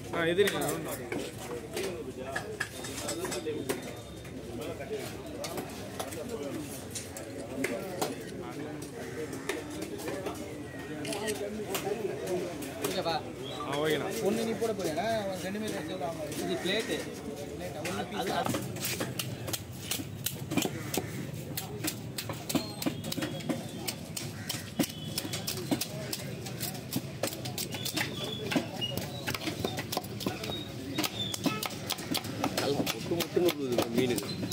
ஆ இது நீங்க இங்கப்பா ஆ ஓகேண்ணா ஒன்று நீ போட போறியா ரெண்டு மீட்டர் எடுத்து இது பிளேட்டு அது அது நல்லா முட்டு முட்டுன்னு இருக்குது மீன்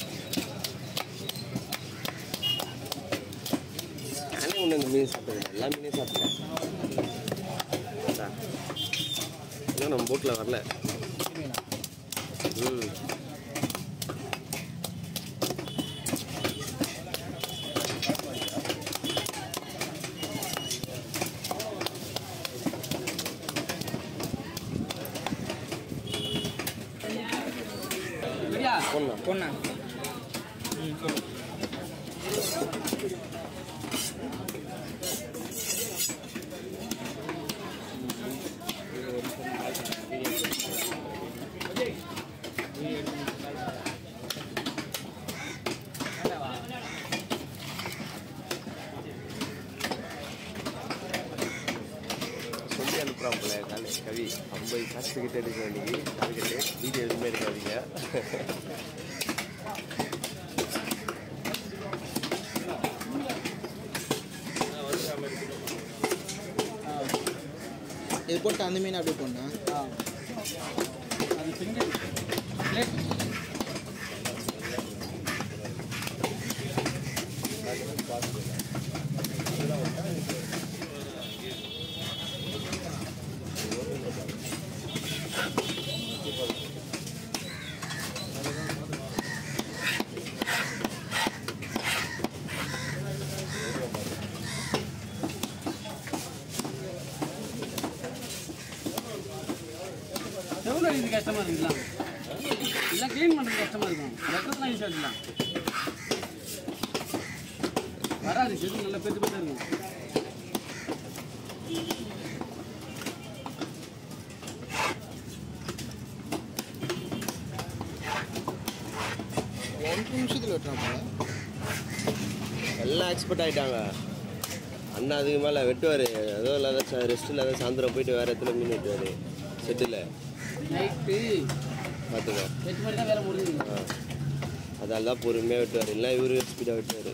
நானே ஒன்று இந்த மீன் சாப்பிட்டேன் எல்லா மீனையும் சாப்பிட்டேன் அதான். இன்னும் நம்ம போட்டில் வரல ம் சரியா பொண்ணா பொண்ணா சொல்லி அனுப்புகிறான் போல காலை கவி ஐம்பது காசு கிட்ட எடுக்க வேண்டியது அதுக்கிட்டே வீடியோ எதுவுமே எடுக்காதீங்க இது போட்டு அந்த மீன் அப்படியே போடணா அது சிங்கிள் பிளேட் எவ்வளோ இது கஷ்டமாக இருக்குங்களா இல்லை க்ளீன் பண்ணுறது கஷ்டமாக இருக்கும் வெட்டுறதுலாம் ஈஸியாக இருக்கலாம் வராது செது நல்லா பெற்று பெற்று இருக்கும் ரெண்டு நிமிஷத்தில் வெட்டுறான் போல எல்லாம் எக்ஸ்பர்ட் ஆகிட்டாங்க அண்ணா அதுக்கு மேலே வெட்டுவார் ஏதோ இல்லாத ரெஸ்ட் இல்லாத சாயந்தரம் போயிட்டு வேறு இடத்துல மீன் வெட்டுவார் செட்டில் நைட்டு பார்த்துக்க எட்டு மணி தான் வேலை முடியுது ஆ அதால தான் பொறுமையாக வெட்டுவார் இல்லை இவரு ஸ்பீடாக வெட்டுவார்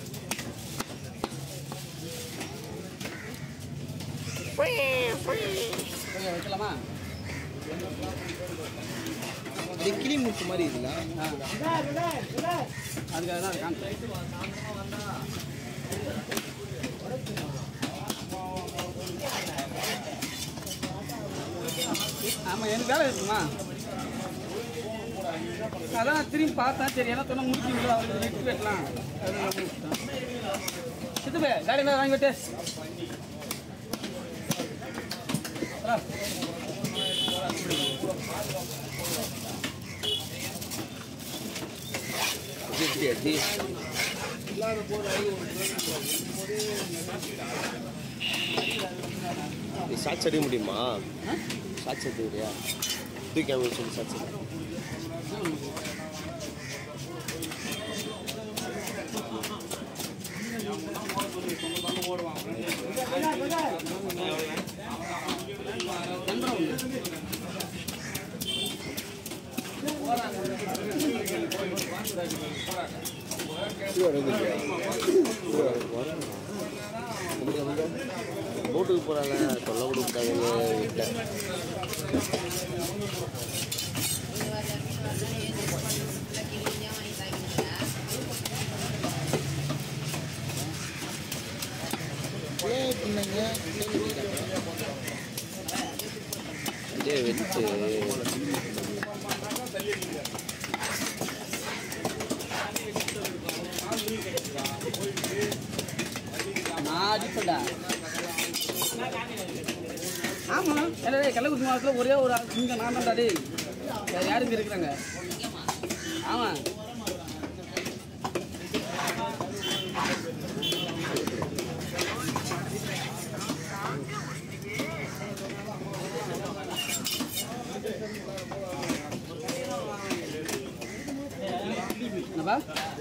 கொஞ்சம் வைக்கலாமா அது கிளி முட்டு மாதிரி இதுல ஆ அதுக்காக தான் அதை காமிச்சேன் ஆமாம் எனக்கு வேலை இருக்குமா அதான் நான் திரும்பி பார்த்தேன் சரி என்ன சொன்னால் முடிச்சிங்களோ அவருக்கு வெட்டி வெட்டலாம் அதனால முடிச்சிட்டேன் சித்துப்பே காடியில் வாங்கி விட்டு ஆ எப்படி அடி நீ ஷார்ட்ஸ் அடிக்க முடியுமா ஷார்ட்ஸ் எடுத்துக்கிறியா தூக்கி அமைக்க சொல்லி ஷார்ட்ஸ் எடு. போட்டுக்கு போகிறாங்க சொல்ல கொடுத்தாங்கன்னு விட்டேன் ஏன் பின்னங்க இதே வெட்டு நான் அடிப்பேன்டா ஆமா இல்லை கள்ளக்குறிச்சி மாவட்டத்தில் ஒரே ஒரு ஆள் இங்கே நான் தான்டா டேய் வேறு யாரும் இங்கே இருக்கிறாங்க ஆமாம் வா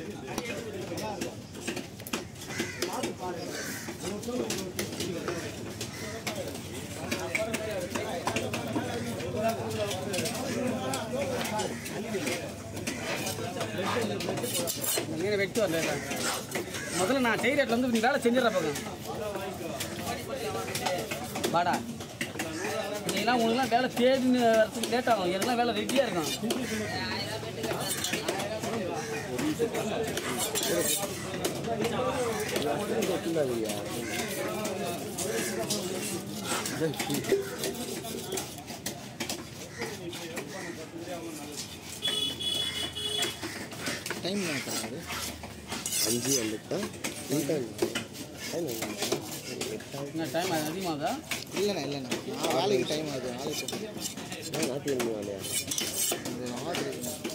இந்த மீனை வெட்டி வரல முதல்ல நான் செய்கிற இடத்துல வந்து நீ வேலை செஞ்சிடற பக்கம் வாடா நீலாம் உனக்குலாம் வேலை தேடின்னு வரதுக்கு லேட் ஆகும் எனக்குலாம் வேலை ரெடியாக இருக்கும் டைம் என்ன அது அஞ்சு வந்துட்டா இந்த டைம் என்ன டைம் அதிகமாகுதா இல்லைண்ணா இல்லைண்ணா நான் வேலைக்கு டைம் ஆகுது நாளைக்கு போகிறேன் ஞாயிற்றுக்கிழமை வேலையா இந்த மாதிரி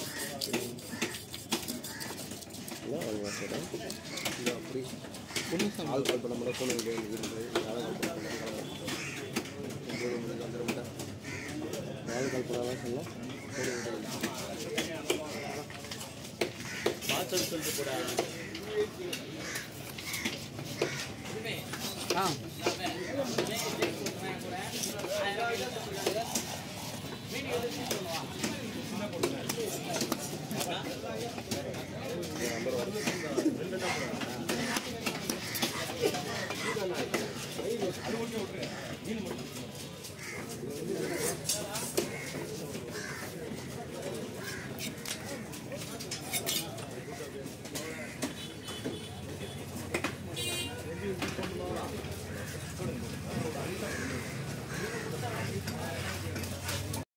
என்ன வாங்க சொல்கிறேன் இது அப்படி புண்ணியசாமி ஆள் கால் பண்ண மட்டும் ஃபோன் இருக்கு யாரை கால் பண்ண ஒம்பது மணிக்கு வந்துட மாட்டேன் நாலு கால் பண்ணாலும் சொல்லலாம் ஆ